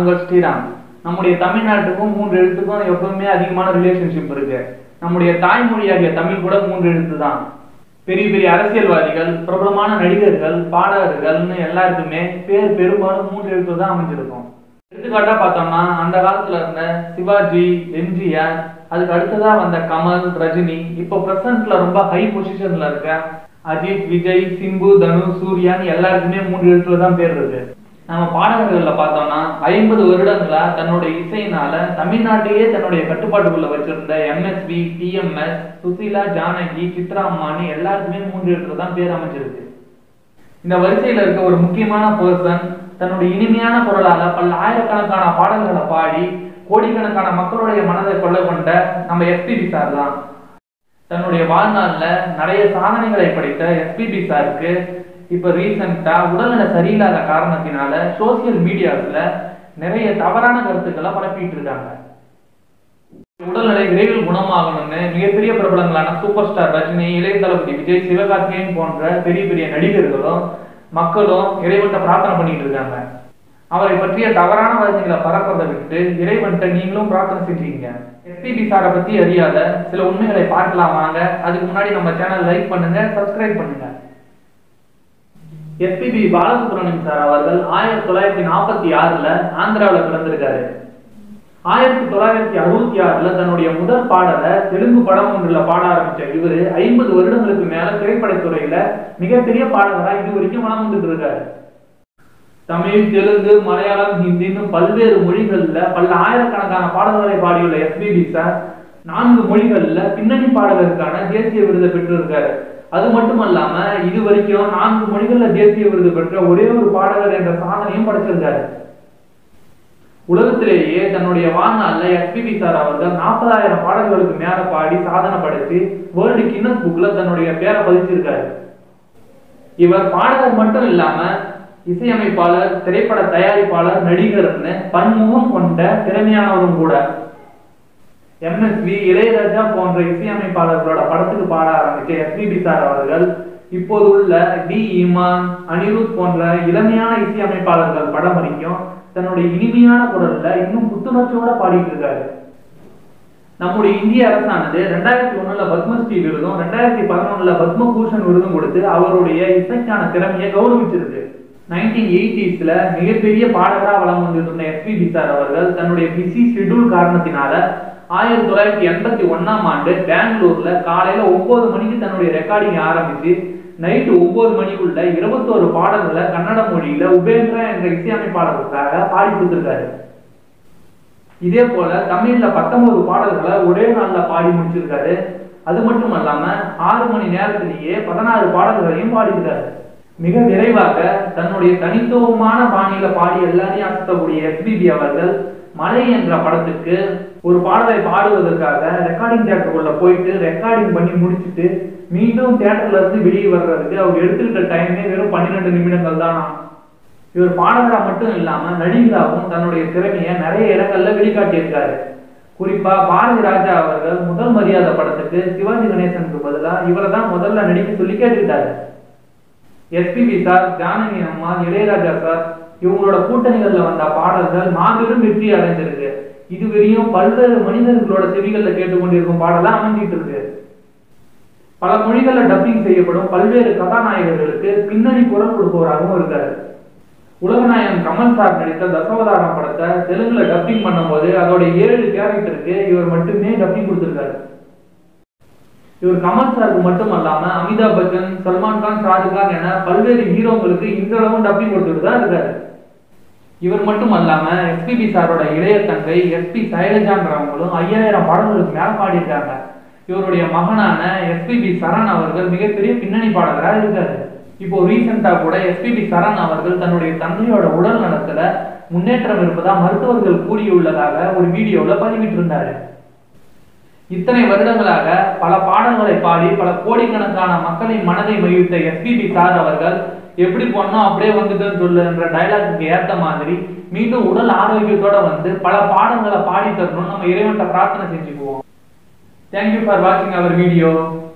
உங்கள் ஸ்ரீராம் நம்முடைய தமிழ்நாட்டுக்கும் மூன்று எழுத்துக்கும் எப்பவுமே அதிகமான ரிலேஷன்ஷிப் இருக்கு நம்முடைய தாய்மொழியாகிய தமிழ் கூட மூன்று எழுத்து தான் பெரிய பெரிய அரசியல்வாதிகள் பிரபலமான நடிகர்கள் பாடகர்கள்னு எல்லாருக்குமே பேர் பெரும்பாலும் மூன்று எழுத்து தான் அமைஞ்சிருக்கும் எடுத்துக்காட்டா பார்த்தோம்னா அந்த காலத்துல இருந்த சிவாஜி எம்ஜிஆர் அதுக்கு அடுத்ததா வந்த கமல் ரஜினி இப்போ பிரசன்ட்ல ரொம்ப ஹை பொசிஷன்ல இருக்க அஜித் விஜய் சிம்பு தனு சூர்யான்னு எல்லாருக்குமே மூன்று எழுத்துல தான் பேர் இருக்கு நம்ம பாடகர்கள்ல பார்த்தோம்னா ஐம்பது வருடங்களா தன்னுடைய இசையினால தமிழ்நாட்டையே தன்னுடைய கட்டுப்பாட்டுக்குள்ள வச்சிருந்த எம்எஸ்வி டிஎம்எஸ் சுசீலா ஜானகி சித்ரா அம்மானி எல்லாருக்குமே மூன்று எழுத்துல தான் பேர் அமைஞ்சிருக்கு இந்த வரிசையில இருக்க ஒரு முக்கியமான பர்சன் தன்னுடைய இனிமையான குரலால பல ஆயிரக்கணக்கான பாடல்களை பாடி கோடிக்கணக்கான மக்களுடைய மனதை கொள்ள கொண்ட நம்ம எஸ்பிபி சார் தான் தன்னுடைய வாழ்நாள்ல நிறைய சாதனைகளை படைத்த எஸ்பிபி சாருக்கு இப்ப ரீசெண்டா உடல்நல சரியில்லாத காரணத்தினால சோசியல் மீடியாஸ்ல நிறைய தவறான கருத்துக்களை பரப்பிட்டு இருக்காங்க உடல்நிலை விரைவில் குணமாகணும்னு மிகப்பெரிய பிரபலங்களான சூப்பர் ஸ்டார் ரஜினி இளைய தளபதி விஜய் சிவகார்த்திகேயன் போன்ற பெரிய பெரிய நடிகர்களும் மக்களும் இறைவன்ட்ட பிரார்த்தனை பண்ணிட்டு இருக்காங்க அவரை பற்றிய தவறான வதந்திகளை பரப்புறதை விட்டு இறைவன்ட்ட நீங்களும் பிரார்த்தனை செஞ்சீங்க எஸ்பிபி சாரை பத்தி அறியாத சில உண்மைகளை பார்க்கலாம் வாங்க அதுக்கு முன்னாடி நம்ம சேனல் லைக் பண்ணுங்க சப்ஸ்கிரைப் பண்ணுங்க எஸ்பிபி பாலசுப்ரமணியம் சார் அவர்கள் ஆயிரத்தி தொள்ளாயிரத்தி நாற்பத்தி ஆறுல ஆந்திராவில் பிறந்திருக்காரு ஆயிரத்தி தொள்ளாயிரத்தி அறுபத்தி ஆறுல தன்னுடைய முதல் பாடலை தெலுங்கு படம் ஒன்றுல பாட ஆரம்பிச்ச இவரு ஐம்பது வருடங்களுக்கு மேல திரைப்படத்துறையில மிகப்பெரிய பாடகரா இது வரைக்கும் வளம் வந்துட்டு இருக்காரு தமிழ் தெலுங்கு மலையாளம் ஹிந்தின்னு பல்வேறு மொழிகள்ல பல ஆயிரக்கணக்கான பாடல்களை பாடியுள்ள எஸ்பிபி சார் நான்கு மொழிகள்ல பின்னணி பாடகருக்கான தேசிய விருதை பெற்றிருக்காரு அது மட்டுமல்லாம இது வரைக்கும் நான்கு மொழிகள்ல தேசிய விருது பெற்ற ஒரே ஒரு பாடகர் என்ற சாதனையும் படைச்சிருக்காரு உலகத்திலேயே தன்னுடைய வாழ்நாள்ல எஸ்பிபி சார் அவர்கள் நாற்பதாயிரம் பாடல்களுக்கு மேல பாடி சாதனை படைச்சு வேர்ல்டு கின்னஸ் புக்ல தன்னுடைய பேரை பதிச்சிருக்காரு இவர் பாடகர் மட்டும் இல்லாம இசையமைப்பாளர் திரைப்பட தயாரிப்பாளர் நடிகர்னு பன்முகம் கொண்ட திறமையானவரும் கூட எம்எஸ்வி இளையராஜா போன்ற இசையமைப்பாளர்களோட படத்துக்கு பாட ஆரம்பிச்ச எஸ்பிபி சார் அவர்கள் இப்போது உள்ள டி இமான் அனிருத் போன்ற இளமையான இசையமைப்பாளர்கள் படம் வரைக்கும் தன்னுடைய இனிமையான குரல்ல இன்னும் புத்துணர்ச்சியோட பாடிட்டு இருக்காரு நம்முடைய இந்திய அரசானது ரெண்டாயிரத்தி ஒண்ணுல பத்மஸ்ரீ விருதும் ரெண்டாயிரத்தி பதினொன்னுல பத்மபூஷன் விருதும் கொடுத்து அவருடைய இசைக்கான திறமையை கௌரவிச்சிருக்கு நைன்டீன் எயிட்டிஸ்ல மிகப்பெரிய பாடகரா வளம் வந்திருந்த எஸ்பிபி சார் அவர்கள் தன்னுடைய பிஸி ஷெட்யூல் காரணத்தினால ஆயிரத்தி தொள்ளாயிரத்தி எண்பத்தி ஒன்னாம் ஆண்டு பெங்களூர்ல காலையில ஒன்பது மணிக்கு தன்னுடைய ரெக்கார்டிங் ஆரம்பிச்சு நைட்டு ஒன்பது மணிக்குள்ள இருபத்தோரு பாடல்களை கன்னட மொழியில உபேந்திரா என்ற இசையமைப்பாளருக்காக பாடி கொடுத்திருக்காரு இதே போல தமிழ்ல பத்தொன்பது பாடல்களை ஒரே நாள்ல பாடி முடிச்சிருக்காரு அது மட்டும் அல்லாம ஆறு மணி நேரத்திலேயே பதினாறு பாடல்களையும் பாடியிருக்காரு மிக விரைவாக தன்னுடைய தனித்துவமான பாணியில பாடி எல்லாரையும் அசத்தக்கூடிய எஸ்பிபி அவர்கள் மலை என்ற படத்துக்கு ஒரு பாடலை பாடுவதற்காக ரெக்கார்டிங் தியேட்டருக்குள்ள போயிட்டு ரெக்கார்டிங் பண்ணி முடிச்சுட்டு மீண்டும் தியேட்டர்ல இருந்து வெளியே வர்றதுக்கு அவர் எடுத்துக்கிட்ட டைமே வெறும் பன்னிரெண்டு நிமிடங்கள் தானா இவர் பாடகரா மட்டும் இல்லாம நடிகராகவும் தன்னுடைய திறமையை நிறைய இடங்கள்ல வெளிக்காட்டியிருக்காரு குறிப்பா பாரதி ராஜா அவர்கள் முதல் மரியாதை படத்துக்கு சிவாஜி கணேசனுக்கு பதிலா இவரை தான் முதல்ல நடிக்க சொல்லி கேட்டுக்கிட்டாரு எஸ்பிபி சார் ஜானகி அம்மா இளையராஜா சார் இவங்களோட கூட்டணிகள்ல வந்த பாடல்கள் மாபெரும் வெற்றி அடைஞ்சிருக்கு இதுவரையும் பல்வேறு மனிதர்களோட செவிகள்ல கேட்டுக்கொண்டிருக்கும் பாடலா அமைஞ்சிட்டு இருக்கு பல மொழிகள்ல டப்பிங் செய்யப்படும் பல்வேறு கதாநாயகர்களுக்கு பின்னணி குரல் கொடுப்பவராகவும் இருக்காரு உலகநாயகன் கமல் சார் நடித்த தசவதாரம் படத்தை தெலுங்குல டப்பிங் பண்ணும்போது அதோட ஏழு கேரக்டருக்கு இவர் மட்டுமே டப்பிங் கொடுத்திருக்காரு இவர் கமல் சாருக்கு மட்டும் அல்லாம அமிதாப் பச்சன் சல்மான் கான் ஷாருக் கான் என பல்வேறு ஹீரோங்களுக்கு இன்றளவும் டப்பிங் கொடுத்துட்டு தான் இருக்காரு இவர் மட்டும் அல்லாம எஸ்பிபி சாரோட இளைய தங்கை எஸ்பி சைலஜான்றவங்களும் ஐயாயிரம் பாடல்களுக்கு மேல பாடியிருக்காங்க இவருடைய மகனான எஸ்பிபி சரண் அவர்கள் மிகப்பெரிய பின்னணி பாடகராக இருக்காரு இப்போ ரீசெண்டா கூட எஸ்பிபி சரண் அவர்கள் தன்னுடைய தந்தையோட உடல் நலத்துல முன்னேற்றம் இருப்பதா மருத்துவர்கள் கூறியுள்ளதாக ஒரு வீடியோல பதிவிட்டு இருந்தாரு இத்தனை வருடங்களாக பல பாடல்களை பாடி பல கோடிக்கணக்கான மக்களின் மனதை மகிழ்த்த எஸ்பிபி சார் அவர்கள் எப்படி பண்ணோம் அப்படியே வந்துட்டுன்னு சொல்லுன்ற டைலாக்கு ஏத்த மாதிரி மீண்டும் உடல் ஆரோக்கியத்தோட வந்து பல பாடல்களை பாடி தரணும்னு நம்ம இறைவன்ட்ட பிரார்த்தனை செஞ்சுக்குவோம் தேங்க்யூ ஃபார் வாட்சிங் அவர் வீடியோ